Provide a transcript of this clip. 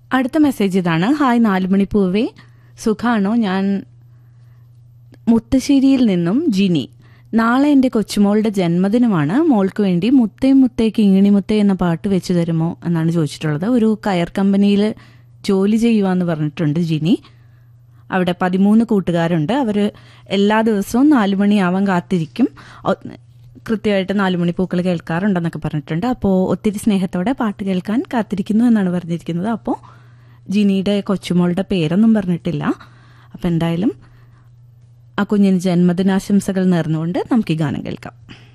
അടുത്ത മെസ്സേജ് ഇതാണ് ഹായ് നാലുമണി പൂവേ സുഖാണോ ഞാൻ മുത്തശ്ശേരിയിൽ നിന്നും ജിനി നാളെ എൻ്റെ കൊച്ചുമോളുടെ ജന്മദിനമാണ് മോൾക്ക് വേണ്ടി മുത്തേ മുത്തേ കിങ്ങിണി മുത്തേ എന്ന പാട്ട് വെച്ച് തരുമോ എന്നാണ് ചോദിച്ചിട്ടുള്ളത് ഒരു കയർ കമ്പനിയിൽ ജോലി ചെയ്യുവാന്ന് പറഞ്ഞിട്ടുണ്ട് ജിനി അവിടെ പതിമൂന്ന് കൂട്ടുകാരുണ്ട് അവർ എല്ലാ ദിവസവും നാലു മണിയാവാൻ കാത്തിരിക്കും ഒ- കൃത്യമായിട്ട് നാലു മണി പൂക്കൾ കേൾക്കാറുണ്ടെന്നൊക്കെ പറഞ്ഞിട്ടുണ്ട് അപ്പോൾ ഒത്തിരി സ്നേഹത്തോടെ പാട്ട് കേൾക്കാൻ കാത്തിരിക്കുന്നു എന്നാണ് പറഞ്ഞിരിക്കുന്നത് അപ്പോൾ ജിനിയുടെ കൊച്ചുമോളുടെ പേരൊന്നും പറഞ്ഞിട്ടില്ല അപ്പം എന്തായാലും ആ കുഞ്ഞിന് ജന്മദിനാശംസകൾ നേർന്നുകൊണ്ട് നമുക്ക് ഈ ഗാനം കേൾക്കാം